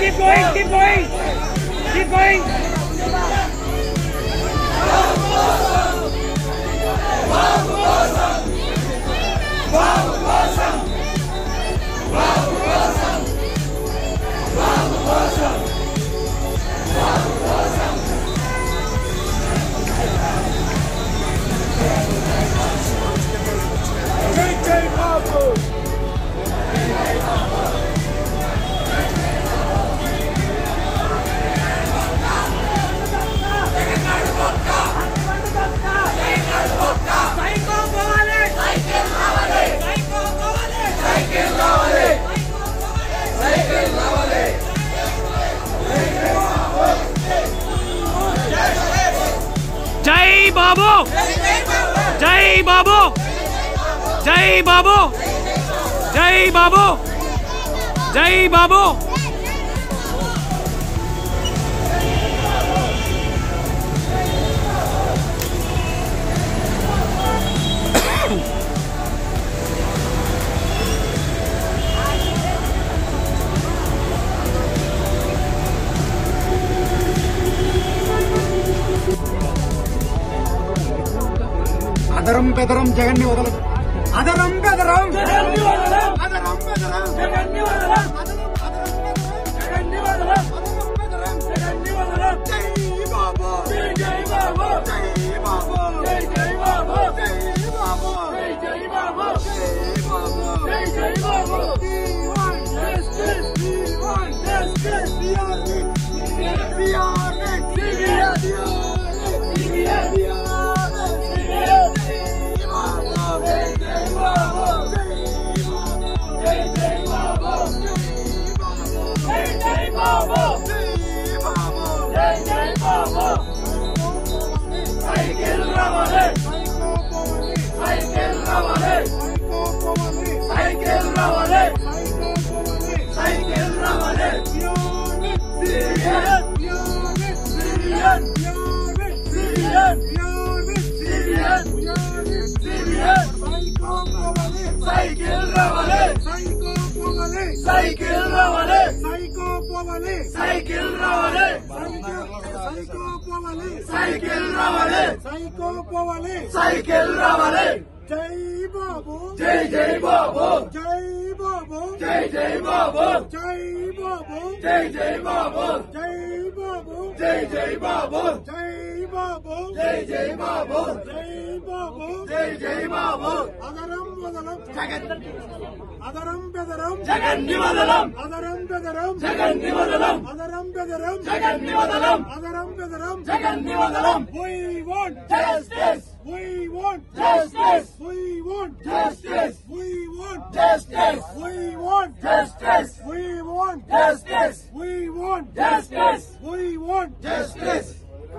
keep going, keep going, keep going. Psycho పోవాలి cycle రావాలి psycho పోవాలి సైకిల్ రావాలి సైకిల్ రావాలి జై బాబు జై బాబు జై బాబు జై బాబు జై బాబు అదరం బెదరం జగన్ని వదలదు అదరం బెదరం జగన్ని వదలం అదరం బెదరం జగన్ని వదలం అదరం అదరం బెదరం జగన్ని వదలం అదరం బెదరం జగన్ని వదలం జై బాబు జై జై బాబు జై బాబు జై జై బాబు జై బాబు జై జై బాబు జై బాబు జై జై Babu We want justice. We want justice. We are rich. We are rich. We are rich. We are rich. We are rich. జై బాబు జై జై బాబు జై బాబు జై జై బాబు జై బాబు జై జై బాబు జై బాబు జై జై బాబు సైకిల్ రావాలి సైకిల్ రావాలి సైకిల్ రావాలి సైకిల్ రావాలి సిరియన్ సిరియన్ సిరియన్ సిరియన్ సిరియన్ సైకిల్ రావాలి సైకిల్ రావాలి సైకిల్ రావాలి సైకిల్ రావాలి సైకిల్ రావాలి జై బాబు జై జై బాబు జై బాబు జై జై బాబు జై బాబు జై జై బాబు జై బాబు జై జై బాబు జై బాబు జై జై బాబు జై బాబు జై జై బాబు అదరం వదలం జగన్ అదరం బెదరం జగన్ని వదలం అదరం బెదరం జగన్ని వదలం అదరం బెదరం జగన్ని వదలం అదరం బెదరం జగన్ని వదలం We want justice We want justice We want justice We want justice We want justice We want justice We want justice We want justice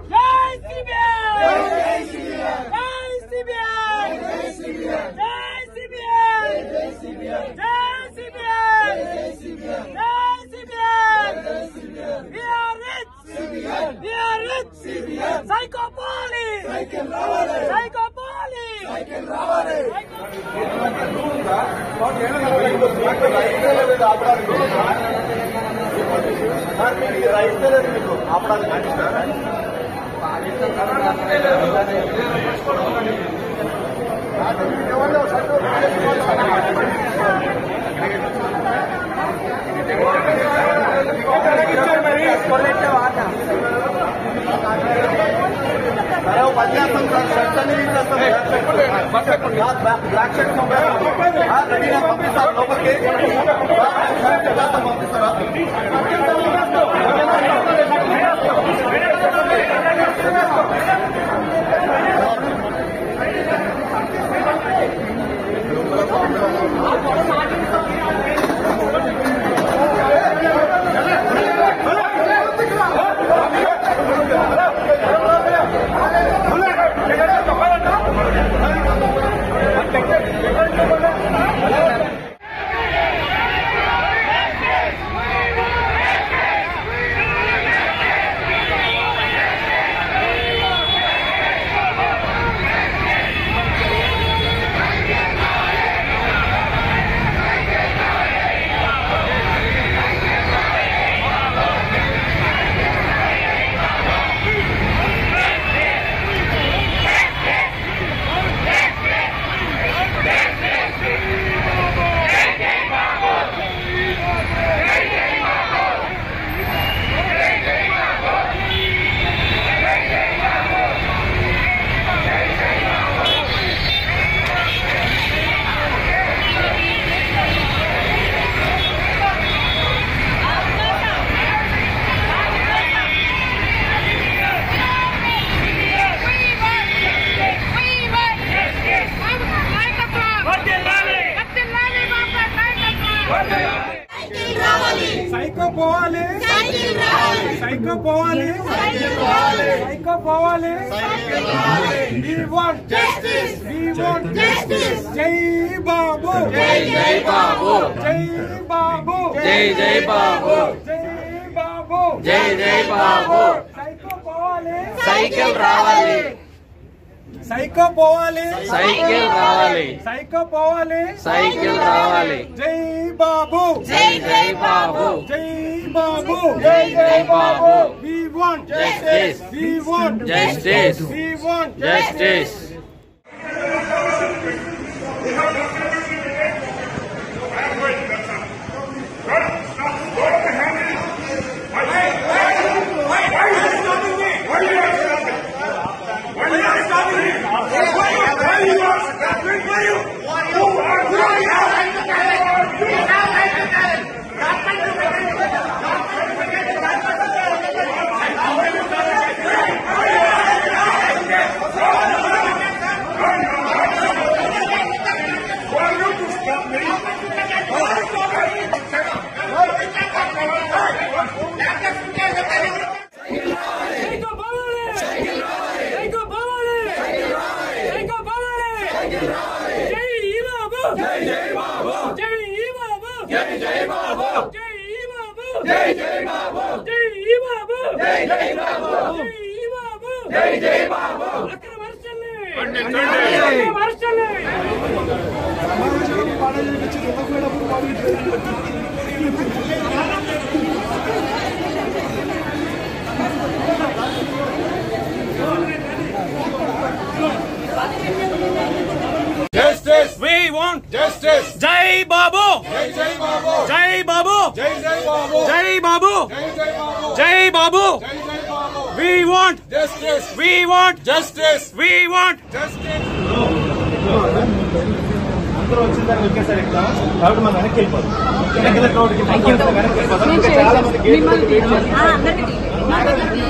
జై సిబిఐ జై సిబిఐ జై సిబిఐ జై సిబిఐ జై సిబిఐ జై సిబిఐ జై సిబిఐ జై CBI జై CBI జై CBI We are rich. CBI We are rich. CBI Psycho police. Cycle రావాలి Psycho police. సైకిల్ రావాలి జై సైకో పోవాలి సైకో పోవాలి సైకో పోవాలి We want justice. We want justice. జై బాబు జై జై బాబు జై బాబు జై జై బాబు జై బాబు జై జై బాబు సైకో పోవాలి సైకిల్ రావాలి సైకో పోవాలి సైకిల్ రావాలి సైకో పోవాలి సైకిల్ రావాలి జై బాబు జై జై బాబు జై బాబు జై జై Babu We want Justice. We want Justice. We want justice psycho పోవాలి సైకో పోవాలి సైకో పోవాలి జై బాబు జై జై బాబు జై బాబు జై జై బాబు జై బాబు జై జై బాబు జై బాబు జై జై బాబు జై బాబు జై జై బాబు అక్రమ అరెస్టుల్ని అక్రమ అరెస్టుల్ని Justice. We want Justice. జై బాబు జై జై బాబు జై బాబు జై జై బాబు జై బాబు జై జై బాబు జై బాబు జై జై Babu We want Justice. we want Justice. we want Justice. అందరూ వచ్చిన దాన్ని ఒకేసారి ఎక్కుతాం కాబట్టి మనం వెనక్కి వెళ్ళిపోతాం వెనక్కి వెళ్ళి క్రౌడ్కి వెనక్కి వెళ్ళిపోతాం ఇంకా చాలా మంది గేట్ దగ్గర వెయిట్ చేస్తున్నారు. అందరికీ